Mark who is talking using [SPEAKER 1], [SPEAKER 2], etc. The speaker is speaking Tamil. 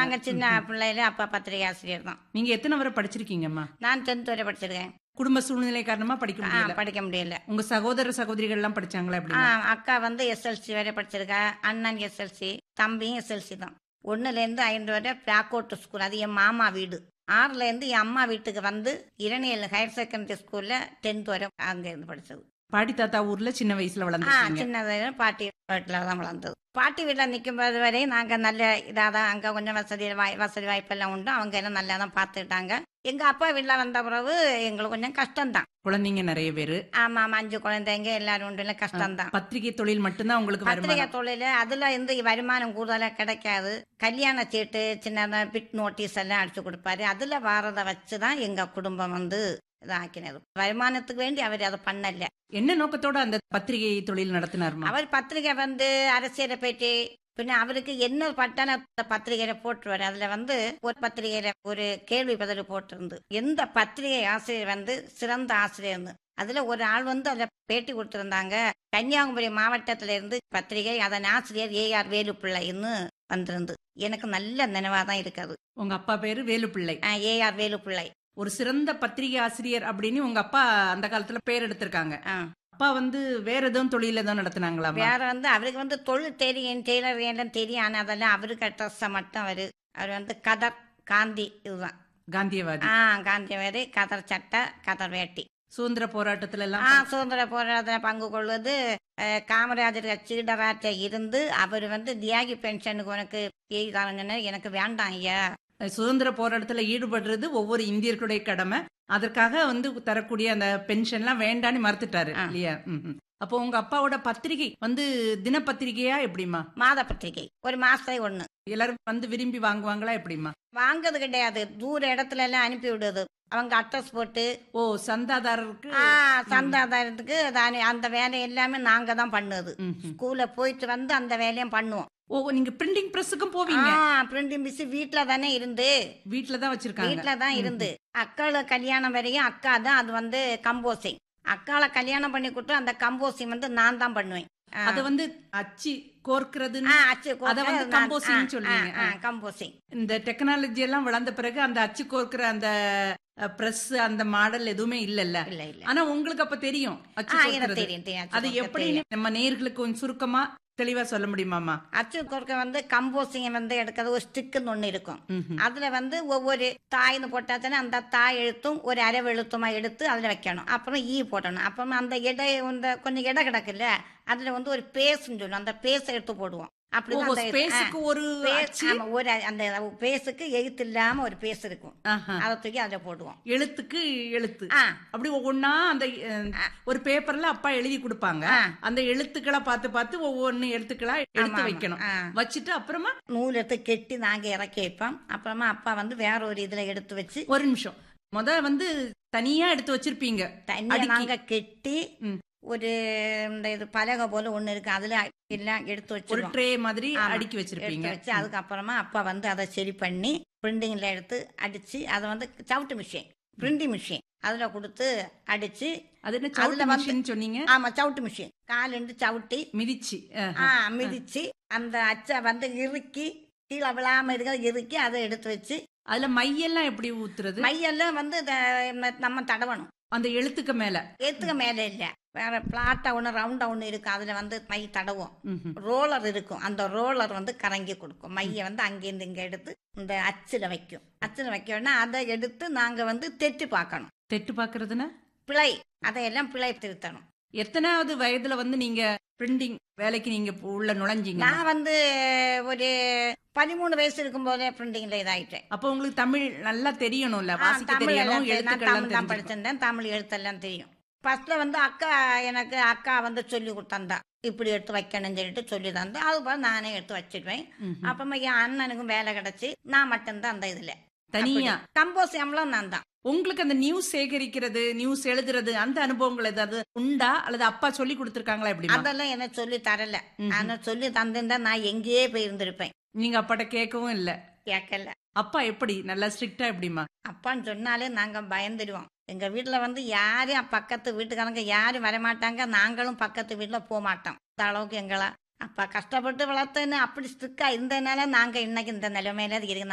[SPEAKER 1] நாங்க சின்ன பிள்ளையில அப்பா பத்திரிகை ஆசிரியர் தான்
[SPEAKER 2] நீங்க எத்தனை வரை படிச்சிருக்கீங்கம்மா
[SPEAKER 1] நான் டென்த் வரை படிச்சிருக்கேன்
[SPEAKER 2] குடும்ப சூழ்நிலை காரணமா படிக்க
[SPEAKER 1] ஆ,
[SPEAKER 2] முடியல
[SPEAKER 1] படிக்க முடியல
[SPEAKER 2] உங்க சகோதர சகோதரிகள் எல்லாம் படிச்சாங்களா
[SPEAKER 1] ஆ,
[SPEAKER 2] அப்படின்னா
[SPEAKER 1] அக்கா வந்து எஸ்எல்சி வரை படிச்சிருக்கா அண்ணன் எஸ்எல்சி தம்பியும் எஸ்எல்சி தான் ஒண்ணுல இருந்து ஐந்து வரை பிளாக்கோட்டு ஸ்கூல் அது என் மாமா வீடு ஆறுல இருந்து என் அம்மா வீட்டுக்கு வந்து இரணியல் ஹையர் செகண்டரி ஸ்கூல்ல டென்த் வரை அங்க இருந்து படிச்சது
[SPEAKER 2] பாட்டி தாத்தா ஊர்ல சின்ன வயசுல
[SPEAKER 1] ஆ
[SPEAKER 2] வளர்ந்துருக்கீங்க
[SPEAKER 1] சின்னது பாட்டி வீட்டில் தான் வளர்ந்தது பாட்டி வீட்டில் நிற்கும்போது வரையும் நாங்கள் நல்ல இதாக தான் அங்கே கொஞ்சம் வசதி வாய் வசதி வாய்ப்பெல்லாம் உண்டு அவங்க எல்லாம் நல்லா தான் பார்த்துக்கிட்டாங்க எங்கள் அப்பா வீட்டில் வந்த பிறகு எங்களுக்கு கொஞ்சம் கஷ்டம்தான்
[SPEAKER 2] குழந்தைங்க நிறைய பேரு
[SPEAKER 1] ஆமாம் ஆமாம் அஞ்சு குழந்தைங்க எல்லாரும் உண்டு இல்லை கஷ்டம்தான்
[SPEAKER 2] பத்திரிகை தொழில் மட்டும்தான் உங்களுக்கு
[SPEAKER 1] பத்திரிகை
[SPEAKER 2] வருமானம்
[SPEAKER 1] தொழில் அதில் இருந்து வருமானம் கூடுதலாக கிடைக்காது கல்யாண சீட்டு சின்ன பிட் நோட்டீஸ் எல்லாம் அடிச்சு கொடுப்பாரு அதில் வாரதை வச்சு தான் எங்கள் குடும்பம் வந்து இதாக்கினது வருமானத்துக்கு வேண்டி அவர் அதை பண்ணல
[SPEAKER 2] என்ன நோக்கத்தோட அந்த பத்திரிகை தொழில் நடத்தினாருமா
[SPEAKER 1] அவர் பத்திரிகை வந்து அரசியலை பேட்டி பின்ன அவருக்கு என்ன பட்டான பத்திரிகையில போட்டுருவாரு அதுல வந்து ஒரு பத்திரிகையில ஒரு கேள்வி பதில் போட்டிருந்து எந்த பத்திரிகை ஆசிரியர் வந்து சிறந்த ஆசிரியர்னு அதுல ஒரு ஆள் வந்து அதுல பேட்டி கொடுத்திருந்தாங்க கன்னியாகுமரி மாவட்டத்தில இருந்து பத்திரிகை அதன் ஆசிரியர் ஏ ஆர் வேலுப்பிள்ளைன்னு வந்திருந்து எனக்கு நல்ல நினைவா தான் இருக்காது
[SPEAKER 2] உங்க அப்பா பேரு வேலுப்பிள்ளை
[SPEAKER 1] ஏ ஆர் வேலுப்பிள்ளை
[SPEAKER 2] ஒரு சிறந்த பத்திரிகை ஆசிரியர் அப்படின்னு உங்க அப்பா அந்த காலத்துல பேர் எடுத்திருக்காங்க
[SPEAKER 1] ஆ.
[SPEAKER 2] அப்பா வந்து வேற எதுவும் தொழில தான் நடத்தினாங்களா
[SPEAKER 1] வேற வந்து அவருக்கு வந்து தொழில் தெரியும் டெய்லர் எல்லாம் தெரியும் ஆனா அதெல்லாம் அவருக்கு அட்ரஸ மட்டும் அவரு அவர் வந்து கதர் காந்தி இதுதான்
[SPEAKER 2] காந்தியவாதி
[SPEAKER 1] ஆ காந்தியவாதி கதர் சட்டை கதர் வேட்டி
[SPEAKER 2] சுதந்திர போராட்டத்துல
[SPEAKER 1] ஆ
[SPEAKER 2] எல்லாம்
[SPEAKER 1] சுதந்திர போராட்டத்தில் பங்கு கொள்வது அஹ், காமராஜர் சீடராட்ட இருந்து அவர் வந்து தியாகி பென்ஷனுக்கு உனக்கு எழுதாருங்கன்னு எனக்கு வேண்டாம் ஐயா
[SPEAKER 2] சுதந்திர போராட்டத்துல ஈடுபடுறது ஒவ்வொரு இந்தியர்களுடைய கடமை அதற்காக வந்து தரக்கூடிய அந்த பென்ஷன்லாம் வேண்டான்னு மறுத்துட்டாரு
[SPEAKER 1] ஆ.
[SPEAKER 2] இல்லையா ம்ஹும். அப்போ உங்க அப்பாவோட பத்திரிகை வந்து தினப்பத்திரிகையா எப்படிமா
[SPEAKER 1] மாத பத்திரிகை ஒரு மாசத்துக்கு ஒண்ணு
[SPEAKER 2] எல்லாரும் வந்து விரும்பி வாங்குவாங்களா எப்படிமா
[SPEAKER 1] வாங்குறது கிடையாது தூர இடத்துல எல்லாம் அனுப்பி விடுறது அவங்க அட்ரஸ் போட்டு
[SPEAKER 2] ஓ சந்தாதாரருக்கு
[SPEAKER 1] ஆ சந்தாதாரத்துக்கு அதான் அந்த வேலை எல்லாமே நாங்க தான் பண்ணுது
[SPEAKER 2] ம்ஹும்.
[SPEAKER 1] ஸ்கூல்ல போயிட்டு வந்து அந்த வேலையும் பண்ணுவோம்
[SPEAKER 2] ஓ நீங்க பிரிண்டிங் பிரஸுக்கும் போவீங்க
[SPEAKER 1] பிரிண்டிங் மிஸ் வீட்ல தானே இருந்து
[SPEAKER 2] வீட்ல தான் வச்சிருக்காங்க
[SPEAKER 1] வீட்ல தான் இருந்து அக்கால கல்யாணம் வரையும் அக்கா தான் அது வந்து கம்போசிங் அக்கால கல்யாணம் பண்ணி கொடுத்து அந்த கம்போசிங் வந்து நான் தான் பண்ணுவேன் ஆ.
[SPEAKER 2] அத வந்து அச்சு கோர்க்கிறது
[SPEAKER 1] ஆ, அச்சு
[SPEAKER 2] அத வந்து composing சொல்லுவீங்க. ஆ.
[SPEAKER 1] கம்போசிங்
[SPEAKER 2] இந்த டெக்னாலஜி எல்லாம் வளர்ந்த பிறகு அந்த அச்சு கோர்க்கிற அந்த பிரஸ் அந்த மாடல் எதுவுமே இல்லல்ல
[SPEAKER 1] இல்ல இல்ல
[SPEAKER 2] ஆனா உங்களுக்கு அப்ப தெரியும் அச்சு
[SPEAKER 1] ஆ, எனக்கு
[SPEAKER 2] கோர்க்கிறது.
[SPEAKER 1] தெரியும் தெரியும் அச்சு
[SPEAKER 2] அது
[SPEAKER 1] கோர்க்க
[SPEAKER 2] எப்படி
[SPEAKER 1] தெரியும்.
[SPEAKER 2] நம்ம நேயர்களுக்கு கொஞ்சம் சுருக்கமா தெளிவா சொல்ல முடியுமாமா
[SPEAKER 1] அச்சு கோர்க்க வந்து கம்போசிங் வந்து எடுக்கிறது ஒரு ஸ்டிக்குன்னு ஒண்ணு இருக்கும்
[SPEAKER 2] ம்ஹும்.
[SPEAKER 1] அதுல வந்து ஒவ்வொரு தாய்னு போட்டாத்தானே அந்த தாய் எழுத்தும் ஒரு அரைவு எழுத்துமா எடுத்து அதுல வைக்கணும் அப்புறம் ஈ போடணும் அப்புறம் அந்த இடை இந்த கொஞ்சம் இடம் கிடக்குல்ல அதுல வந்து ஒரு பேஸ்ன்னு சொல்லுவோம் அந்த பேஸை எடுத்து போடுவோம்
[SPEAKER 2] ஓ
[SPEAKER 1] அப்படிதான் அந்த-
[SPEAKER 2] ஸ்பேஸுக்கு ஒரு
[SPEAKER 1] பேஸ்
[SPEAKER 2] அச்சு
[SPEAKER 1] ஆமா, ஒரு அந்த பேஸுக்கு எழுத்து இல்லாம ஒரு பேஸ் இருக்கும்
[SPEAKER 2] ஆஹா.
[SPEAKER 1] அதை தூக்கி அதுல போடுவோம்
[SPEAKER 2] எழுத்துக்கு எழுத்து
[SPEAKER 1] ஆ
[SPEAKER 2] அப்படி ஒவ்வொன்னா அந்த அஹ், ஒரு பேப்பர்ல அப்பா எழுதி கொடுப்பாங்க
[SPEAKER 1] ஆ.
[SPEAKER 2] அந்த எழுத்துக்களை பார்த்து பார்த்து ஒவ்வொன்னு எழுத்துக்களா எடுத்து
[SPEAKER 1] ஆமா,
[SPEAKER 2] வைக்கணும்
[SPEAKER 1] ஆ.
[SPEAKER 2] வச்சுட்டு அப்புறமா
[SPEAKER 1] நூல் எடுத்து கெட்டி நாங்க இறக்கி வைப்போம் அப்புறமா அப்பா வந்து வேற ஒரு இதுல எடுத்து வச்சு
[SPEAKER 2] ஒரு நிமிஷம் முத வந்து தனியா எடுத்து வச்சிருப்பீங்க
[SPEAKER 1] தண்ணியை
[SPEAKER 2] அடுக்கி.
[SPEAKER 1] நாங்க கெட்டி
[SPEAKER 2] ம்.
[SPEAKER 1] ஒரு இந்த இது பலகை போல ஒண்ணு இருக்கு அதுல எல்லாம் எடுத்து
[SPEAKER 2] ஒரு
[SPEAKER 1] வச்சிருவோம்
[SPEAKER 2] ட்ரே மாதிரி
[SPEAKER 1] ஆமா.
[SPEAKER 2] அடுக்கி வச்சிருப்பீங்க
[SPEAKER 1] எடுத்து வச்சு அதுக்கப்புறமா அப்பா வந்து அதை சரி பண்ணி பிரிண்டிங்ல எடுத்து அடிச்சு அதை வந்து சவுட்டு மிஷின் பிரிண்டிங் மிஷின் அதுல கொடுத்து அடிச்சு
[SPEAKER 2] அது என்ன
[SPEAKER 1] அதுல
[SPEAKER 2] சவுட்டு
[SPEAKER 1] வந்து-
[SPEAKER 2] மிஷின் சொன்னீங்க
[SPEAKER 1] ஆமா சவுட்டு மிஷின் காலுண்டு சவுட்டி
[SPEAKER 2] மிதிச்சு அஹ்.
[SPEAKER 1] ஆ மிதிச்சு அந்த அச்சை வந்து இறுக்கி கீழே விழாம இருக்க இறுக்கி அதை எடுத்து வச்சு
[SPEAKER 2] அதுல மையெல்லாம் எப்படி ஊத்துறது
[SPEAKER 1] மையெல்லாம் வந்து இத நம்ம தடவணும்
[SPEAKER 2] அந்த எழுத்துக்கு மேல
[SPEAKER 1] ஏத்துக்க மேல இல்ல வேற பிளாட்டா ஒண்ணு ரவுண்டா ஒண்ணு இருக்கு அதுல வந்து மை தடவும்
[SPEAKER 2] ம்ஹும்.
[SPEAKER 1] ரோலர் இருக்கும் அந்த ரோலர் வந்து கரங்கி கொடுக்கும் மைய வந்து அங்கேருந்து இங்க எடுத்து இந்த அச்சுல வைக்கும் அச்சுல வைக்கணும்னா அதை எடுத்து நாங்க வந்து தெட்டு பார்க்கணும்
[SPEAKER 2] தெட்டு பாக்குறதுன்னா
[SPEAKER 1] பிழை அதையெல்லாம் பிழை திருத்தணும்
[SPEAKER 2] எத்தனாவது வயதுல வந்து நீங்க பிரிண்டிங் வேலைக்கு நீங்க உள்ள நுழைஞ்சீங்க
[SPEAKER 1] நான் வந்து ஒரு பதிமூணு வயசு இருக்கும் போதே பிரிண்டிங்ல இதாயிட்டேன்
[SPEAKER 2] அப்ப உங்களுக்கு தமிழ் நல்லா தெரியணும்ல
[SPEAKER 1] ஆ,
[SPEAKER 2] வாசிக்க
[SPEAKER 1] தமிழ்
[SPEAKER 2] தெரியணும்
[SPEAKER 1] எல்லாம் தெ- நான்
[SPEAKER 2] எழுத்துக்கள் எல்லாம்
[SPEAKER 1] தமிழ் தான்
[SPEAKER 2] தெரிஞ்சிருக்கணும்.
[SPEAKER 1] படிச்சிருந்தேன் தமிழ் எழுத்தெல்லாம் தெரியும் ஃபர்ஸ்ட்ல வந்து அக்கா எனக்கு அக்கா வந்து சொல்லி கொடுத்தந்தா இப்படி எடுத்து வைக்கணும்னு சொல்லிட்டு சொல்லி தந்து அது போல நானே எடுத்து வச்சிடுவேன்
[SPEAKER 2] ம்ஹும்.
[SPEAKER 1] அப்புறமா என் அண்ணனுக்கும் வேலை கிடைச்சு நான் மட்டும்தான் அந்த இதுல
[SPEAKER 2] தனியா
[SPEAKER 1] கம்போசியம்லாம் நான் தான்
[SPEAKER 2] உங்களுக்கு அந்த நியூஸ் சேகரிக்கிறது நியூஸ் எழுதுறது அந்த அனுபவங்கள் ஏதாவது உண்டா அல்லது அப்பா சொல்லி கொடுத்திருக்காங்களா எப்படி
[SPEAKER 1] அதெல்லாம் எனக்கு சொல்லி தரல
[SPEAKER 2] ம்ஹும்.
[SPEAKER 1] ஆனா சொல்லி தந்திருந்தா நான் எங்கேயே போயிருந்திருப்பேன்
[SPEAKER 2] நீங்க அப்பாட்ட கேட்கவும் இல்ல
[SPEAKER 1] கேட்கல
[SPEAKER 2] அப்பா எப்படி நல்லா ஸ்ட்ரிக்டா எப்படிமா
[SPEAKER 1] அப்பான்னு சொன்னாலே நாங்க பயந்துடுவோம் எங்க வீட்டுல வந்து யாரும் பக்கத்து வீட்டுக்காரங்க யாரும் வரமாட்டாங்க நாங்களும் பக்கத்து வீட்டுல போக மாட்டோம் அந்த அளவுக்கு எங்களா அப்பா கஷ்டப்பட்டு வளர்த்தேன்னு அப்படி ஸ்ட்ரிக்கா இருந்ததுனால நாங்க இன்னைக்கு இந்த நிலைமையில இருக்கு